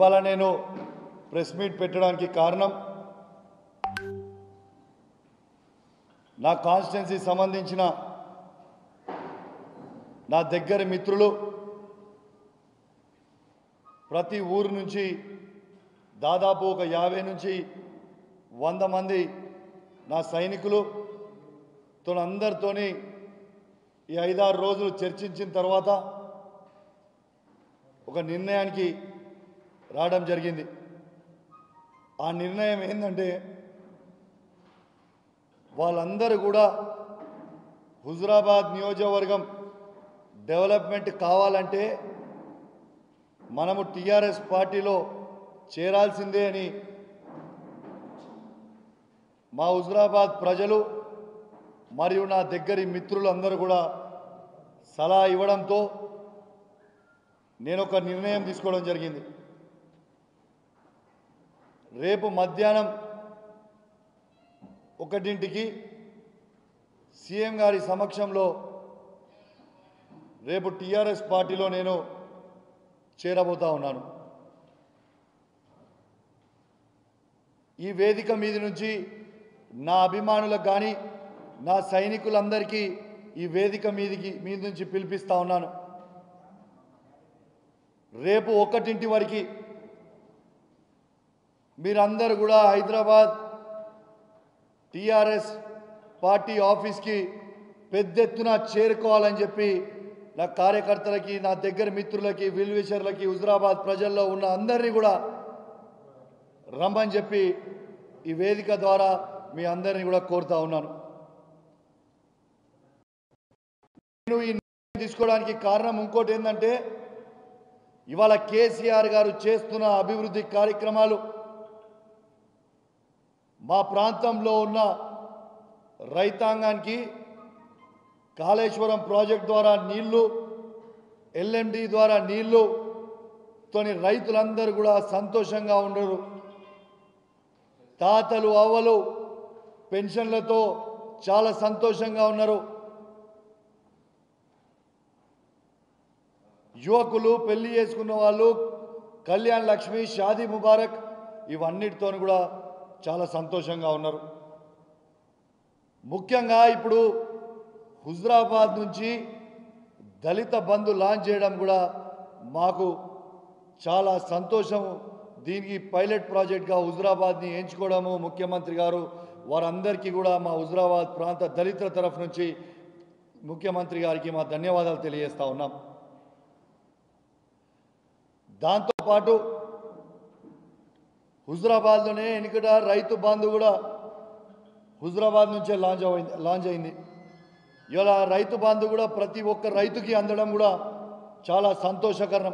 ఇవాళ నేను press meet పెట్టడానికి కారణం నా కాన్స్టిట్యున్సీ సంబంధించిన నా దగ్గర మిత్రులు ప్రతి ఊరు నుంచి దాదాపు ఒక యాభై నుంచి వంద మంది నా సైనికులు తో అందరితోని ఈ ఐదారు రోజులు చర్చించిన తర్వాత ఒక నిర్ణయానికి రావడం జరిగింది ఆ నిర్ణయం ఏంటంటే వాళ్ళందరూ కూడా హుజురాబాద్ నియోజకవర్గం డెవలప్మెంట్ కావాలంటే మనము టీఆర్ఎస్ పార్టీలో చేరాల్సిందే అని మా హుజురాబాద్ ప్రజలు మరియు నా దగ్గరి మిత్రులందరూ కూడా సలహా ఇవ్వడంతో నేను ఒక నిర్ణయం తీసుకోవడం జరిగింది రేపు మధ్యాహ్నం ఒకటింటికి సీఎం గారి సమక్షంలో రేపు టీఆర్ఎస్ పార్టీలో నేను చేరబోతా ఉన్నాను ఈ వేదిక మీద నుంచి నా అభిమానులకు కానీ నా సైనికులందరికీ ఈ వేదిక మీదికి మీద నుంచి పిలిపిస్తా ఉన్నాను రేపు ఒకటింటి వరకు మీరందరూ కూడా హైదరాబాద్ టీఆర్ఎస్ పార్టీ ఆఫీస్కి పెద్ద ఎత్తున చేరుకోవాలని చెప్పి నా కార్యకర్తలకి నా దగ్గర మిత్రులకి విల్విషర్లకి హుజరాబాద్ ప్రజల్లో ఉన్న అందరినీ కూడా రమ్మని చెప్పి ఈ వేదిక ద్వారా మీ అందరినీ కూడా కోరుతా ఉన్నాను నేను ఈ నిర్ణయం తీసుకోవడానికి కారణం ఇంకోటి ఏంటంటే ఇవాళ కేసీఆర్ గారు చేస్తున్న అభివృద్ధి కార్యక్రమాలు మా ప్రాంతంలో ఉన్న రైతాంగానికి కాళేశ్వరం ప్రాజెక్ట్ ద్వారా నీళ్లు ఎల్ఎండి ద్వారా నీళ్లు తోని రైతులందరూ కూడా సంతోషంగా ఉండరు తాతలు అవ్వలు పెన్షన్లతో చాలా సంతోషంగా ఉన్నారు యువకులు పెళ్లి చేసుకున్న వాళ్ళు కళ్యాణ్ లక్ష్మి షాదీ ముబారక్ ఇవన్నిటితో కూడా చాలా సంతోషంగా ఉన్నారు ముఖ్యంగా ఇప్పుడు హుజరాబాద్ నుంచి దళిత బంధు లాంచ్ చేయడం కూడా మాకు చాలా సంతోషం దీనికి పైలట్ ప్రాజెక్ట్గా హుజరాబాద్ని ఎంచుకోవడము ముఖ్యమంత్రి గారు వారందరికీ కూడా మా హుజరాబాద్ ప్రాంత దళితుల తరఫు నుంచి ముఖ్యమంత్రి గారికి మా ధన్యవాదాలు తెలియజేస్తా ఉన్నాం దాంతోపాటు హుజరాబాద్లోనే ఎన్నికట రైతు బంధు కూడా హుజరాబాద్ నుంచే లాంచ్ అయింది లాంచ్ అయింది ఇవాళ రైతు బంధు కూడా ప్రతి ఒక్క రైతుకి అందడం కూడా చాలా సంతోషకరం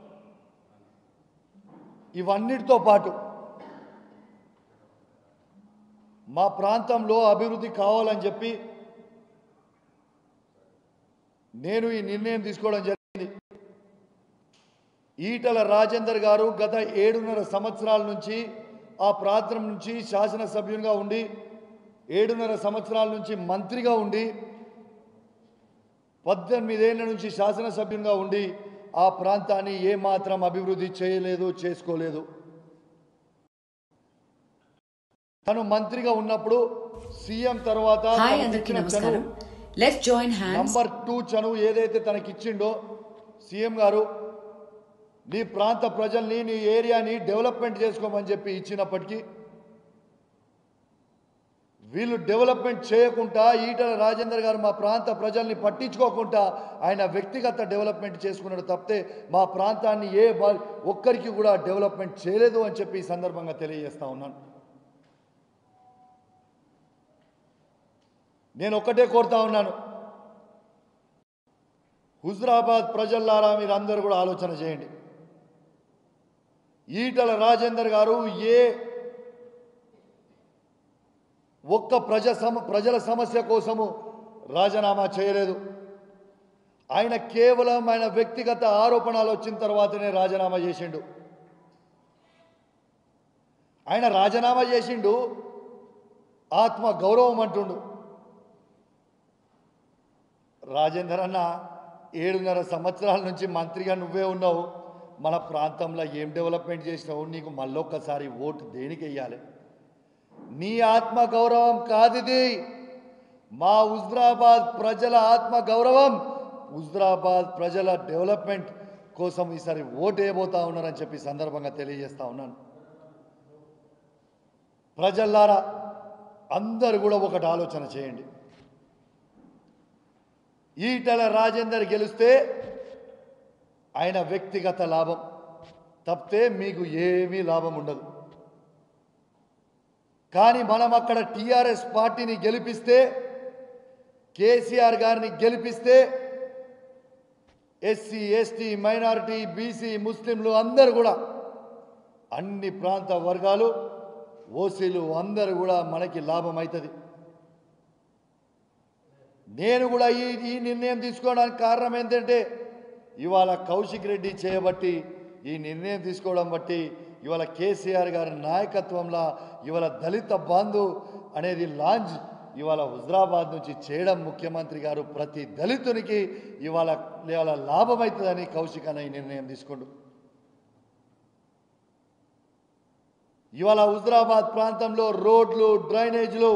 ఇవన్నిటితో పాటు మా ప్రాంతంలో అభివృద్ధి కావాలని చెప్పి నేను ఈ నిర్ణయం తీసుకోవడం జరిగింది ఈటల రాజేందర్ గారు గత ఏడున్నర సంవత్సరాల నుంచి ఆ ప్రాంతం నుంచి శాసనసభ్యునిగా ఉండి ఏడున్నర సంవత్సరాల నుంచి మంత్రిగా ఉండి పద్దెనిమిదేళ్ల నుంచి శాసనసభ్యునిగా ఉండి ఆ ప్రాంతాన్ని ఏమాత్రం అభివృద్ధి చేయలేదు చేసుకోలేదు తను మంత్రిగా ఉన్నప్పుడు సీఎం తర్వాత హాయ్ తనకి అందరికీ ఇచ్చిన నమస్కారం చనువు let's join hands number two చనువు ఏదైతే తనకిచ్చిండో సీఎం గారు నీ ప్రాంత ప్రజల్ని నీ ఏరియాని డెవలప్మెంట్ చేసుకోమని చెప్పి ఇచ్చినప్పటికీ వీళ్ళు డెవలప్మెంట్ చేయకుండా ఈటల రాజేందర్ గారు మా ప్రాంత ప్రజల్ని పట్టించుకోకుండా ఆయన వ్యక్తిగత డెవలప్మెంట్ చేసుకున్నాడు తప్పితే మా ప్రాంతాన్ని ఏ బా- ఒక్కరికి కూడా డెవలప్మెంట్ చేయలేదు అని చెప్పి ఈ సందర్భంగా తెలియజేస్తా ఉన్నాను నేను ఒక్కటే కోరుతా ఉన్నాను హుజరాబాద్ ప్రజల్లారా మీరు అందరూ కూడా ఆలోచన చేయండి ఈటల రాజేందర్ గారు ఏ ఒక్క ప్రజ సమ ప్రజల సమస్య కోసము రాజీనామా చేయలేదు ఆయన కేవలం ఆయన వ్యక్తిగత ఆరోపణలు వచ్చిన తర్వాతనే రాజీనామా చేసిండు ఆయన రాజీనామా చేసిండు ఆత్మ గౌరవం అంటుండు రాజేందర్ అన్న ఏడున్నర సంవత్సరాల నుంచి మంత్రిగా నువ్వే ఉన్నావు మన ప్రాంతంలో ఏం డెవలప్మెంట్ చేసినావు నీకు మళ్ళొక్కసారి ఓటు దేనికి వెయ్యాలి నీ ఆత్మ గౌరవం కాదిది మా హుజరాబాద్ ప్రజల ఆత్మ గౌరవం హుజరాబాద్ ప్రజల డెవలప్మెంట్ కోసం ఈసారి ఓటు వేయబోతా ఉన్నారని చెప్పి ఈ సందర్భంగా తెలియజేస్తా ఉన్నాను ప్రజల్లారా అందరు కూడా ఒకటి ఆలోచన చేయండి ఈటల రాజేందర్ గెలిస్తే ఆయన వ్యక్తిగత లాభం తప్పితే మీకు ఏమీ లాభం ఉండదు కానీ మనం అక్కడ టీఆర్ఎస్ పార్టీని గెలిపిస్తే కేసీఆర్ గారిని గెలిపిస్తే ఎస్సీ ఎస్టీ మైనారిటీ బీసీ ముస్లింలు అందరూ కూడా అన్ని ప్రాంత వర్గాలు ఓసీలు అందరూ కూడా మనకి లాభం అవుతుంది నేను కూడా ఈ ఈ నిర్ణయం తీసుకోవడానికి కారణం ఏంటంటే ఇవాళ కౌశిక్ రెడ్డి చేయబట్టి ఈ నిర్ణయం తీసుకోవడం బట్టి ఇవాళ కేసీఆర్ గారి నాయకత్వంలో ఇవాళ దళిత బంధు అనేది లాంచ్ ఇవాళ హుజరాబాద్ నుంచి చేయడం ముఖ్యమంత్రి గారు ప్రతి దళితునికి ఇవాళ ఇవాళ లాభమవుతుందని కౌశిక్ అన్న ఈ నిర్ణయం తీసుకోండు ఇవాళ హుజరాబాద్ ప్రాంతంలో రోడ్లు డ్రైనేజీలు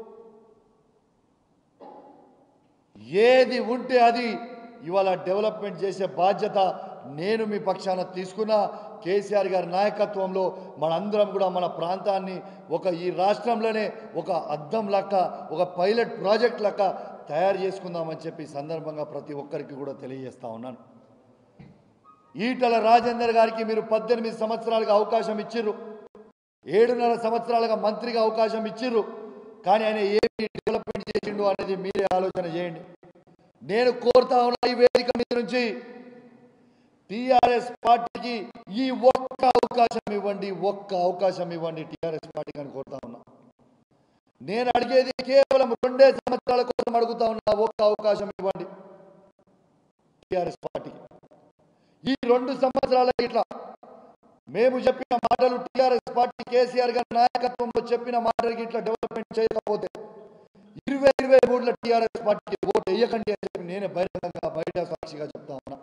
ఏది ఉంటే అది ఇవాళ డెవలప్మెంట్ చేసే బాధ్యత నేను మీ పక్షాన తీసుకున్న కేసీఆర్ గారి నాయకత్వంలో మనందరం కూడా మన ప్రాంతాన్ని ఒక ఈ రాష్ట్రంలోనే ఒక అద్దం లెక్క ఒక పైలట్ ప్రాజెక్ట్ లెక్క తయారు చేసుకుందామని చెప్పి ఈ సందర్భంగా ప్రతి ఒక్కరికి కూడా తెలియజేస్తా ఉన్నాను ఈటల రాజేందర్ గారికి మీరు పద్దెనిమిది సంవత్సరాలుగా అవకాశం ఇచ్చిర్రు ఏడున్నర సంవత్సరాలుగా మంత్రిగా అవకాశం ఇచ్చిర్రు కానీ ఆయన ఏమి డెవలప్మెంట్ చేసిండు అనేది మీరే ఆలోచన చేయండి నేను కోరుతా ఉన్నా ఈ వేదిక మీద నుంచి టిఆర్ఎస్ పార్టీకి ఈ ఒక్క అవకాశం ఇవ్వండి ఒక్క అవకాశం ఇవ్వండి టిఆర్ఎస్ పార్టీకి అని కోరుతా ఉన్నా నేను అడిగేది కేవలం రెండే సంవత్సరాల కోసం అడుగుతా ఉన్నా ఒక్క అవకాశం ఇవ్వండి టిఆర్ఎస్ పార్టీకి ఈ రెండు సంవత్సరాల ఇట్లా మేము చెప్పిన మాటలు టిఆర్ఎస్ పార్టీ కేసీఆర్ గారి నాయకత్వంలో చెప్పిన మాటలకి ఇట్లా డెవలప్మెంట్ చేయకపోతే ఇరవై ఇరవై మూడులో టిఆర్ఎస్ పార్టీకి ఓటు వేయకండి అని చెప్పి నేనే బహిరంగంగా బయట సాక్షిగా చెప్తా ఉన్నా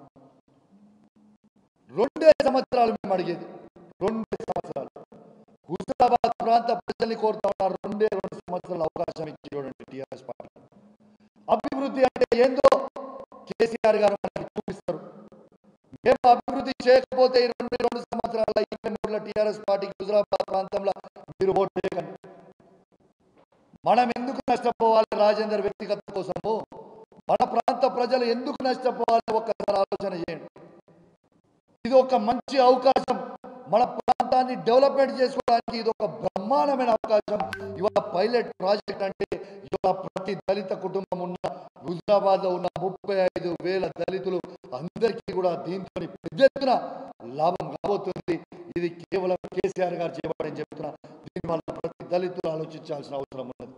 రెండే సంవత్సరాలు మేము అడిగేది రెండే సంవత్సరాలు హుజరాబాద్ ప్రాంత ప్రజల్ని కోరుతా ఉన్నారు రెండే రెండు సంవత్సరాల అవకాశం ఇచ్చి చూడండి టిఆర్ఎస్ పార్టీ అభివృద్ధి అంటే ఏందో కేసీఆర్ గారు మనకి చూపిస్తారు మేము అభివృద్ధి చేయకపోతే ఈ రెండు రెండు సంవత్సరాల ఇరవై మూడుల టీఆర్ఎస్ పార్టీకి హుజరాబాద్ ప్రాంతంలో మీరు ఓటు వేయకండి మనం ఎందుకు నష్టపోవాలి రాజేందర్ వ్యక్తిగత కోసము మన ప్రాంత ప్రజలు ఎందుకు నష్టపోవాలి ఒక్కసారి ఆలోచన చేయండి ఇది ఒక మంచి అవకాశం మన ప్రాంతాన్ని డెవలప్మెంట్ చేసుకోవడానికి ఇది ఒక బ్రహ్మాండమైన అవకాశం ఇవాళ పైలట్ ప్రాజెక్ట్ అంటే ఇవాళ ప్రతి దళిత కుటుంబం ఉన్న హుజరాబాద్ లో ఉన్న ముప్పై ఐదు వేల దళితులు అందరికీ కూడా దీంతో పెద్ద ఎత్తున లాభం కాబోతుంది ఇది కేవలం కేసీఆర్ గారు చేయబడని చెప్తున్నా దీనివల్ల ప్రతి దళితులు ఆలోచించాల్సిన అవసరం ఉన్నది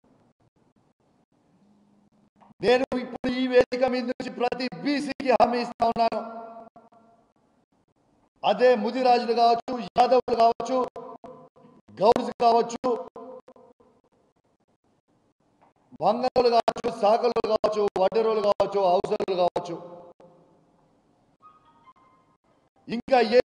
నేను ఇప్పుడు ఈ వేదిక మీద నుంచి ప్రతి బీసీకి హామీ ఇస్తా ఉన్నాను అదే ముదిరాజులు కావచ్చు యాదవులు కావచ్చు గౌడ్స్ కావచ్చు వంగలు కావచ్చు సాకలు కావచ్చు వడ్డెరోలు కావచ్చు అవసరాలు కావచ్చు ఇంకా ఏ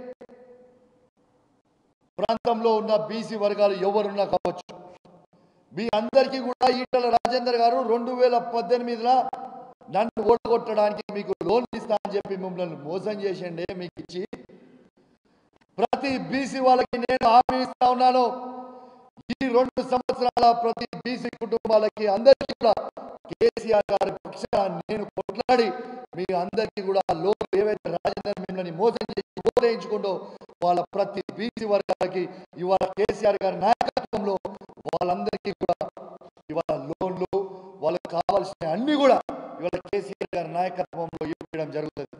ప్రాంతంలో ఉన్న బీసీ వర్గాలు ఎవరున్నా కావచ్చు మీ అందరికీ కూడా ఈటల రాజేందర్ గారు రెండు వేల పద్దెనిమిదిలో నన్ను ఓడగొట్టడానికి మీకు లోన్ ఇస్తా అని చెప్పి మిమ్మల్ని మోసం చేసిండే మీకు ఇచ్చి ప్రతి బీసీ వాళ్ళకి నేను హామీ ఇస్తా ఉన్నాను ఈ రెండు సంవత్సరాల ప్రతి బీసీ కుటుంబాలకి అందరికీ కూడా కేసీఆర్ గారి పక్షాన నేను కొట్లాడి మీ అందరికీ కూడా లోన్ ఏవైతే రాజేందర్ మిమ్మల్ని మోసం చేసి ఓటేయించుకుంటూ వాళ్ళ ప్రతి బీసీ వర్గాలకి ఇవాళ కేసీఆర్ గారి నాయకత్వంలో వాళ్ళందరికీ కూడా ఇవాళ లోన్లు వాళ్ళకి కావాల్సిన అన్ని కూడా ఇవాళ కేసీఆర్ గారి నాయకత్వంలో ఇవ్వడం జరుగుతుంది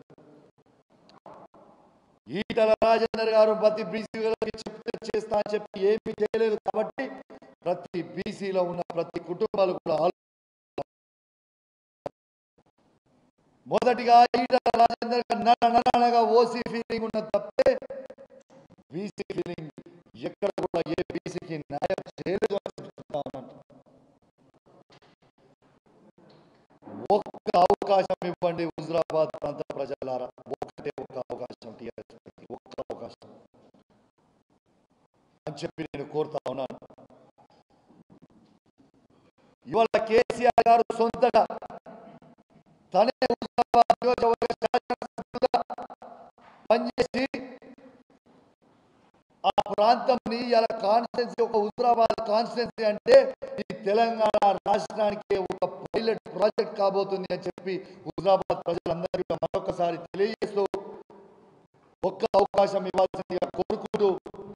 ఈటల రాజేందర్ గారు ప్రతి బీసీ చెప్తే చేస్తా అని చెప్పి ఏమీ చేయలేదు కాబట్టి ప్రతి బీసీలో ఉన్న ప్రతి కుటుంబాలు కూడా ఆలో- మొదటిగా ఈటల రాజేందర్ గారు నర నరనగా ఓసీ ఫీలింగ్ ఉన్న తప్పే బీసీ ఫీలింగ్ ఎక్కడ కూడా ఏ బీసీకి న్యాయం చేయలేదు అని చెప్తా ఉన్నాను ఒక్క అవకాశం ఇవ్వండి హుజరాబాద్ ప్రాంత ప్రజలారా ఒక్కటే ఒక్క అవకాశం టీఆర్ఎస్ అని చెప్పి నేను కోరుతా ఉన్నాను ఇవాళ కేసీఆర్ గారు సొంతగా తనే హుజరాబాద్ నియోజకవర్గ శాసనసభ్యులుగా పనిచేసి ఆ ప్రాంతంని ఇలా కాన్స్టిట్యున్సీ ఒక హుజరాబాద్ కాన్స్టిట్యున్సీ అంటే ఈ తెలంగాణ రాష్ట్రానికి ఒక పైలట్ ప్రాజెక్ట్ కాబోతుంది అని చెప్పి హుజరాబాద్ ప్రజలందరికీ మరొకసారి తెలియజేస్తూ ఒక్క అవకాశం ఇవ్వాల్సిందిగా కోరుకుంటూ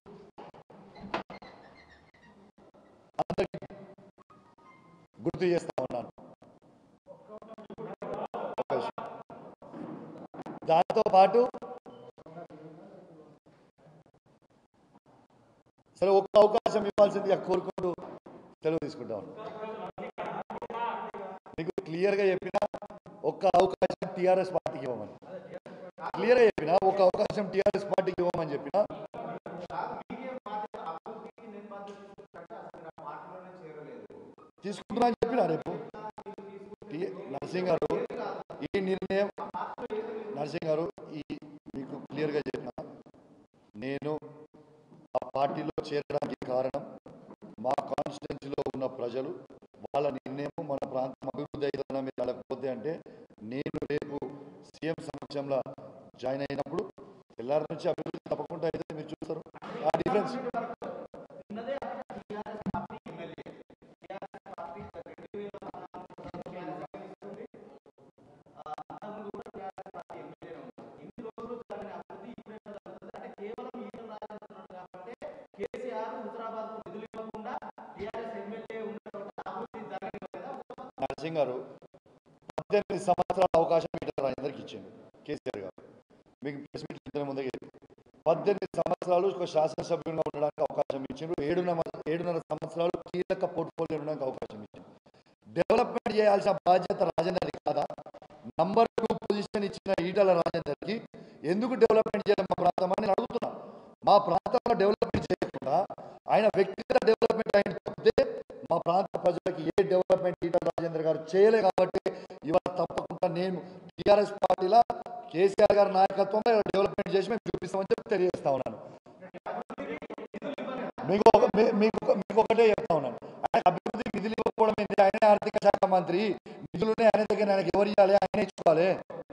అందరికీ గుర్తు చేస్తా ఉన్నాను అవకాశం. దాంతో పాటు సరే ఒక్క అవకాశం ఇవ్వాల్సిందిగా కోరుకుంటూ సెలవు తీసుకుంటా ఉన్నాను మీకు క్లియర్గా చెప్పిన ఒక్క అవకాశం టీఆర్ఎస్ పార్టీకి ఇవ్వమని క్లియర్గా చెప్పిన ఒక అవకాశం టీఆర్ఎస్ పార్టీకి ఇవ్వమని చెప్పిన తీసుకుంటున్నా అని చెప్పిన రేపు టీ- నరసింగ్ గారు ఈ నిర్ణయం నరసింగ్ గారు ఈ మీకు క్లియర్గా చెప్పిన నేను ఆ పార్టీలో చేరడానికి కారణం మా కాన్స్టిట్యున్సీలో ఉన్న ప్రజలు వాళ్ళ నిర్ణయం మన ప్రాంతం అభివృద్ధి అవుతుందా మీరు వెళ్ళకపోతే అంటే నేను రేపు సీఎం సమక్షంలో జాయిన్ అయినప్పుడు తెల్లారి నుంచి అభివృద్ధి తప్పకుండా అయితే మీరు చూస్తారు ఆ డిఫరెన్స్ నరసింగ్ గారు పద్దెనిమిది సంవత్సరాల అవకాశం ఇట్లా అందరికి ఇచ్చిండు కేసీఆర్ గారు మీకు ప్రెస్ మీట్ ఇంతకు ముందే చెప్పాను. పద్దెనిమిది సంవత్సరాలు ఒక శాసనసభ్యులుగా ఉండడానికి అవకాశం ఇచ్చిండ్రు ఏడున్నర ఏడున్నర సంవత్సరాలు కీలక పోర్ట్ఫోలియో ఉండడానికి అవకాశం ఇచ్చింది డెవలప్మెంట్ చేయాల్సిన బాధ్యత రాజేందర్ది కాదా నంబర్ టూ పొజిషన్ ఇచ్చిన ఈటల రాజేందర్కి ఎందుకు డెవలప్మెంట్ చేయాలి మా ప్రాంతం అని నేను అడుగుతున్నా మా ప్రాంతంలో డెవలప్మెంట్ చేయకుండా ఆయన వ్యక్తిగత డెవలప్మెంట్ అయిన తప్పితే మా ప్రాంత ప్రజలకి ఏ డెవలప్మెంట్ ఈటల రాజేందర్ గారు చేయలే కాబట్టి ఇవాళ తప్పకుండా నేను టీఆర్ఎస్ పార్టీలో కేసీఆర్ గారి నాయకత్వంలో ఇలా డెవలప్మెంట్ చేసి మేము చూపిస్తామని చెప్పి తెలియజేస్తా ఉన్నాను మీకు ఒక మీ- మీకు ఒక- మీకు ఒకటే చెప్తా ఉన్నాను ఆయన అభివృద్ధి నిధులు ఇవ్వకపోవడం ఏంటి ఆయనే ఆర్థిక శాఖ మంత్రి నిధులునే ఆయన దగ్గర ఆయనకి ఎవరు ఇవ్వాలి ఆయన ఇచ్చుకోవాలి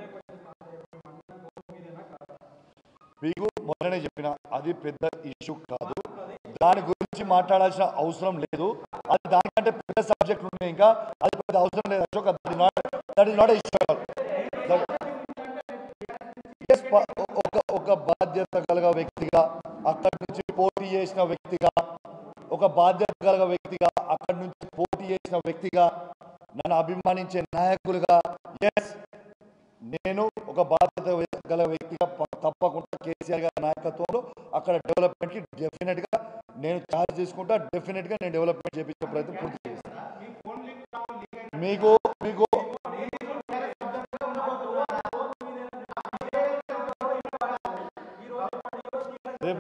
మీకు మొన్ననే చెప్పిన అది పెద్ద ఇష్యూ కాదు దాని గురించి మాట్లాడాల్సిన అవసరం లేదు అది దానికంటే పెద్ద సబ్జెక్ట్ ఉన్నాయి ఇంకా అది పెద్ద అవసరం లేదు Ashok that is not that is not issue Yes, ప- ఒక ఒక బాధ్యత కలగ వ్యక్తిగా అక్కడి నుంచి పోటీ చేసిన వ్యక్తిగా ఒక బాధ్యత కలగ వ్యక్తిగా అక్కడి నుంచి పోటీ చేసిన వ్యక్తిగా నన్ను అభిమానించే నాయకులుగా ఎస్ నేను ఒక బాధ్యత వ్య- గల వ్యక్తిగా ప- తప్పకుండా కేసీఆర్ గారి నాయకత్వంలో అక్కడ డెవలప్మెంట్కి డెఫినెట్గా నేను ఛార్జ్ తీసుకుంటా డెఫినెట్గా నేను డెవలప్మెంట్ చేపించే ప్రయత్నం పూర్తి చేస్తాను మీకు మీకు రేపు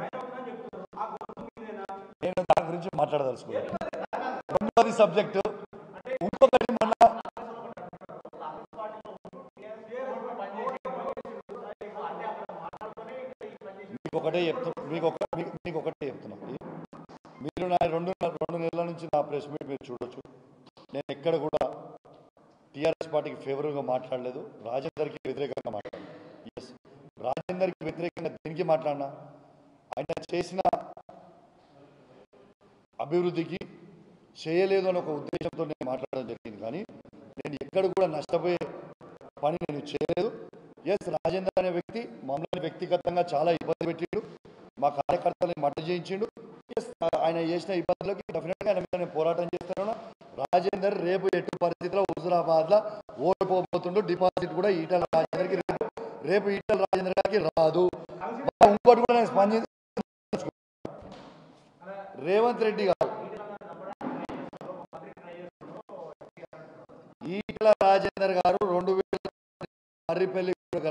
నేను దాని గురించి మాట్లాడదలుచుకున్నాను రెండవది సబ్జెక్టు ఇంకొకటి మొన్న మీకు ఒకటే చెప్తా మీకు ఒక మీకు- మీకు ఒకటే చెప్తున్నా మీరు నా రెండు రెండు నెలల నుంచి నా ప్రెస్ మీట్ మీరు చూడొచ్చు నేను ఎక్కడ కూడా టీఆర్ఎస్ పార్టీకి ఫేవర్గా మాట్లాడలేదు రాజేందర్కి వ్యతిరేకంగా మాట్లాడాను ఎస్ రాజేందర్కి వ్యతిరేకంగా దేనికి మాట్లాడినా ఆయన చేసిన అభివృద్ధికి చేయలేదు అని ఒక ఉద్దేశంతో నేను మాట్లాడడం జరిగింది కానీ నేను ఎక్కడ కూడా నష్టపోయే పని నేను చేయలేదు ఎస్ రాజేందర్ అనే వ్యక్తి మమ్మల్ని వ్యక్తిగతంగా చాలా ఇబ్బంది పెట్టిండు మా కార్యకర్తలని మట్ట చేయించిండు ఎస్ ఆయన చేసిన ఇబ్బందులకి డెఫినెట్గా ఆయన మీద నేను పోరాటం చేస్తున్నాను రాజేందర్ రేపు ఎట్టి పరిస్థితిలో హుజురాబాద్లో ఓడిపోబోతుండు డిపాజిట్ కూడా ఈటల రాజేందర్కి రేపు రేపు ఈటల రాజేందర్ గారికి రాదు మళ్ళా ఇంకోటి కూడా నేను స్పందించి రేవంత్ రెడ్డి గారు ఈటల రాజేందర్ గారు రెండు వేల మర్రిపల్లి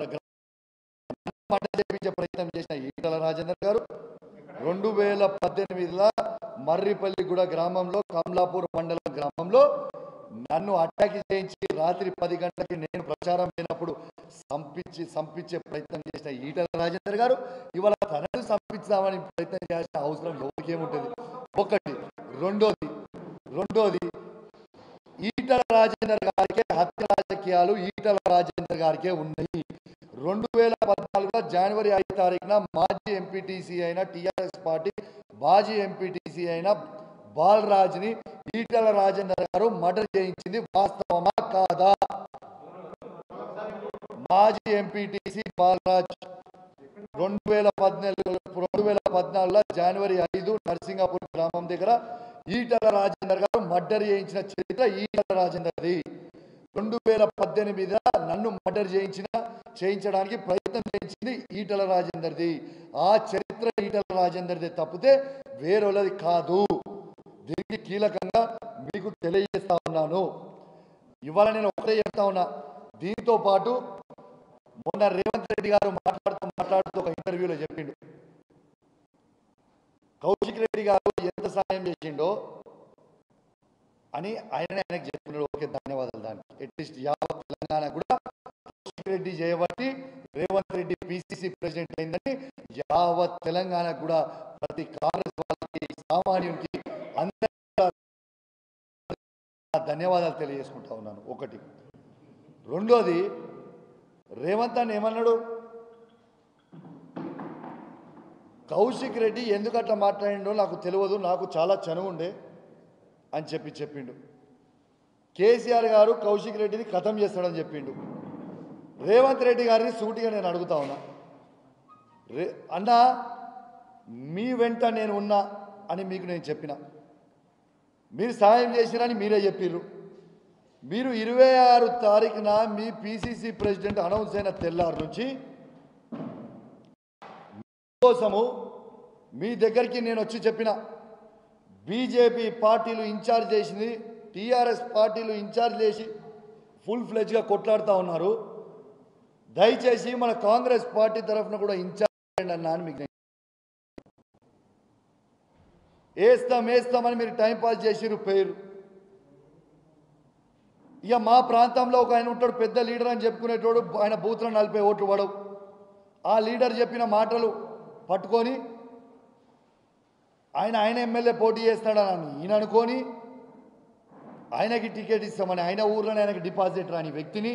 మంట చేపించే ప్రయత్నం చేసిన ఈటల రాజేందర్ గారు రెండు వేల పద్దెనిమిదిలో మర్రిపల్లిగూడ గ్రామంలో కమలాపూర్ మండలం గ్రామంలో నన్ను అటాక్ చేయించి రాత్రి పది గంటలకి నేను ప్రచారం అయినప్పుడు సంపించి సంపించే ప్రయత్నం చేసిన ఈటల రాజేందర్ గారు ఇవాళ తనను సంపించామని ప్రయత్నం చేసిన అవసరం ఎవరికి ఏముంటుంది ఒకటి రెండోది రెండోది ఈటల రాజేందర్ గారికే హత్య రాజకీయాలు ఈటల రాజేందర్ గారికే ఉన్నాయి రెండు వేల పద్నాలుగులో జనవరి ఐదు తారీఖున మాజీ ఎంపీటీసీ అయిన టిఆర్ఎస్ పార్టీ మాజీ ఎంపీటీసీ అయిన బాలరాజ్ని ఈటల రాజేందర్ గారు మర్డర్ చేయించింది వాస్తవమా కాదా మాజీ ఎంపీటీసీ బాలరాజ్ రెండు వేల పద్నాలుగు రెండు వేల పద్నాలుగులో జనవరి ఐదు నరసింగాపూర్ గ్రామం దగ్గర ఈటల రాజేందర్ గారు మర్డర్ చేయించిన చరిత్ర ఈటల రాజేందర్ది రెండు వేల పద్దెనిమిదిలో నన్ను మర్డర్ చేయించిన చేయించడానికి ప్రయత్నం చేయించింది ఈటల రాజేందర్ది ఆ చరిత్ర ఈటల రాజేందర్ది తప్పితే వేరొలది కాదు దీనికి కీలకంగా మీకు తెలియజేస్తా ఉన్నాను ఇవాళ నేను ఒకటే చెప్తా ఉన్నా దీంతో పాటు మొన్న రేవంత్ రెడ్డి గారు మాట్లాడుతూ మాట్లాడుతూ ఒక ఇంటర్వ్యూలో చెప్పిండు కౌశిక్ రెడ్డి గారు ఎంత సాయం చేసిండో అని ఆయన ఆయనకు చెప్తున్నాడు ఓకే ధన్యవాదాలు దానికి అట్లీస్ట్ యావత్ తెలంగాణ కూడా కౌశిక్ రెడ్డి చేయబట్టి రేవంత్ రెడ్డి పిసిసి ప్రెసిడెంట్ అయిందని యావత్ తెలంగాణ కూడా ప్రతి కాంగ్రెస్ వాళ్ళకి సామాన్యునికి అందరికీ కూడా ధన్యవాదాలు తెలియజేసుకుంటా ఉన్నాను ఒకటి రెండోది రేవంత్ అని ఏమన్నాడు కౌశిక్ రెడ్డి ఎందుకు అట్లా మాట్లాడిండో నాకు తెలియదు నాకు చాలా చనువు ఉండే అని చెప్పి చెప్పిండు కేసీఆర్ గారు కౌశిక్ రెడ్డిని ఖతం చేస్తాడని చెప్పిండు రేవంత్ రెడ్డి గారిని సూటిగా నేను అడుగుతా ఉన్నా రే అన్నా మీ వెంట నేను ఉన్నా అని మీకు నేను చెప్పిన మీరు సాయం చేసిరని మీరే చెప్పిర్రు మీరు ఇరవై ఆరు తారీఖున మీ పిసిసి ప్రెసిడెంట్ అనౌన్స్ అయిన తెల్లారు నుంచి కోసము మీ దగ్గరికి నేను వచ్చి చెప్పిన బీజేపీ పార్టీలు ఇన్ఛార్జ్ చేసింది టీఆర్ఎస్ పార్టీలు ఇన్ఛార్జ్ చేసి ఫుల్ ఫ్లెజ్గా కొట్లాడుతూ ఉన్నారు దయచేసి మన కాంగ్రెస్ పార్టీ తరఫున కూడా ఇన్ఛార్జ్ చేయండి అన్నా అని మీకు నేను వేస్తాం వేస్తామని మీరు టైం పాస్ చేసిరు పేరు ఇక మా ప్రాంతంలో ఒక ఆయన ఉంటాడు పెద్ద లీడర్ అని చెప్పుకునేటోడు ఆయన బూత్లో నలభై ఓట్లు పడవు ఆ లీడర్ చెప్పిన మాటలు పట్టుకొని ఆయన ఆయన ఎమ్మెల్యే పోటీ చేస్తాడని ఈయన అనుకొని ఆయనకి టికెట్ ఇస్తామని ఆయన ఊర్లోనే ఆయనకి డిపాజిట్ రాని వ్యక్తిని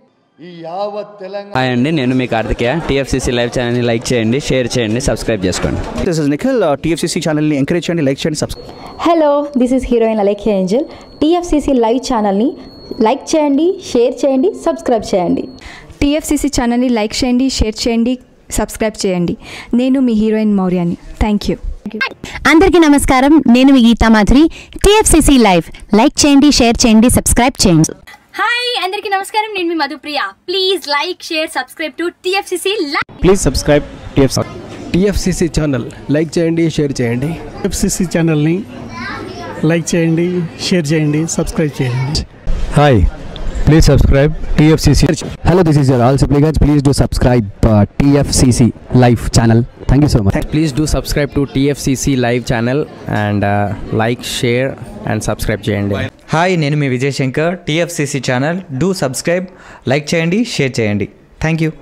ఈ యావత్ తెలంగాణ హాయ్ అండి నేను మీ కార్తికేయ టీఎఫ్సీసీ లైవ్ ఛానల్ని లైక్ చేయండి షేర్ చేయండి సబ్స్క్రైబ్ చేసుకోండి దిస్ ఇస్ నిఖిల్ టీఎఫ్సీసీ ఛానల్ని ఎంకరేజ్ చేయండి లైక్ చేయండి subscribe hello this is heroine Alekhya Angel TFCC live ఛానల్ని లైక్ చేయండి షేర్ చేయండి సబ్స్క్రైబ్ చేయండి టీఎఫ్సీసీ ఛానల్ని లైక్ చేయండి షేర్ చేయండి సబ్స్క్రైబ్ చేయండి నేను మీ హీరోయిన్ మౌర్యాని థ్యాంక్ యూ అందరికీ నమస్కారం నేను మీ Geetha Madhuri TFCC live like చేయండి షేర్ చేయండి సబ్స్క్రైబ్ చేయండి హాయ్ అందరికీ నమస్కారం నేను మీ Madhupriya please like share subscribe to TFCC live please subscribe TFC TFCC channel like చేయండి షేర్ చేయండి ఎఫ్సిసి ఛానల్ని లైక్ చేయండి షేర్ చేయండి సబ్స్క్రైబ్ చేయండి hi please subscribe TFCC hello this is Rahul Sipligunj please do subscribe TFCC live channel thank you so much please do subscribe to TFCC live channel and like share and subscribe చేయండి hi నేను మీ Vijay Shankar TFCC channel do subscribe like చేయండి share చేయండి thank you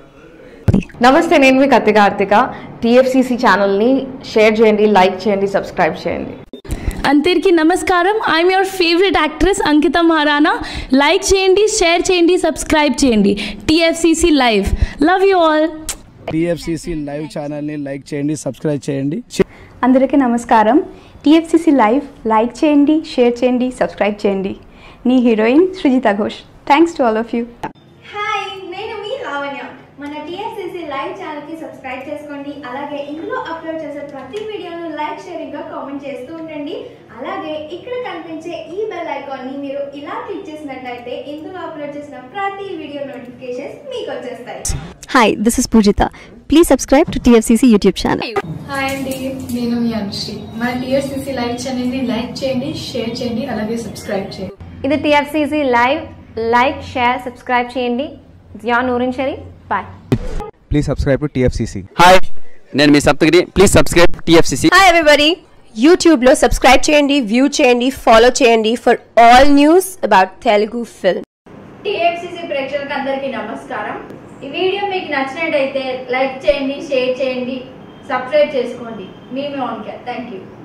నమస్తే నేను మీ Kathi Karthika TFCC ఛానల్ని share చేయండి లైక్ చేయండి సబ్స్క్రైబ్ చేయండి అందరికీ నమస్కారం I'm your favourite actress Ankita Maharana like చేయండి షేర్ చేయండి సబ్స్క్రైబ్ చేయండి TFCC live love you all TFCC live ఛానల్ని లైక్ చేయండి సబ్స్క్రైబ్ చేయండి అందరికీ నమస్కారం టీఎఫ్సీసీ లైవ్ లైక్ చేయండి షేర్ చేయండి సబ్స్క్రైబ్ చేయండి నీ heroine Srijita Ghosh thanks to all of you hi నేను మీ లావణ్య మన టిఎఫ్సిసి లైవ్ ఛానల్ కి సబ్స్క్రైబ్ చేసుకోండి అలాగే ఇందులో అప్లోడ్ చేసే ప్రతి వీడియోను లైక్ షేరింగ్ గా కామెంట్ చేస్తూ ఉండండి అలాగే ఇక్కడ కనిపించే ఈ బెల్ ఐకాన్ ని మీరు ఇలా క్లిక్ చేసినట్లయితే ఇందులో అప్లోడ్ చేసిన ప్రతి వీడియో నోటిఫికేషన్స్ మీకు వచ్చేస్తాయి hi this is Poojitha please subscribe to TFCC YouTube channel hi అండి నేను మీ అనుశ్రీ మన టీఎఫ్సిసి లైవ్ ఛానల్ని లైక్ చేయండి షేర్ చేయండి అలాగే సబ్స్క్రైబ్ చేయండి ఇది TFCC live like share subscribe చేయండి జియా నూరిన్ షరీ బాయ్ please subscribe to TFCC hi నేను మీ Saptagiri please subscribe TFCC hi everybody యూట్యూబ్లో సబ్స్క్రైబ్ చేయండి వ్యూ చేయండి ఫాలో చేయండి for all news about Telugu film TFCC ప్రేక్షకులకు అందరికీ నమస్కారం ఈ వీడియో మీకు నచ్చినట్టయితే లైక్ చేయండి షేర్ చేయండి సబ్స్క్రైబ్ చేసుకోండి మీ మోనికా థ్యాంక్ యూ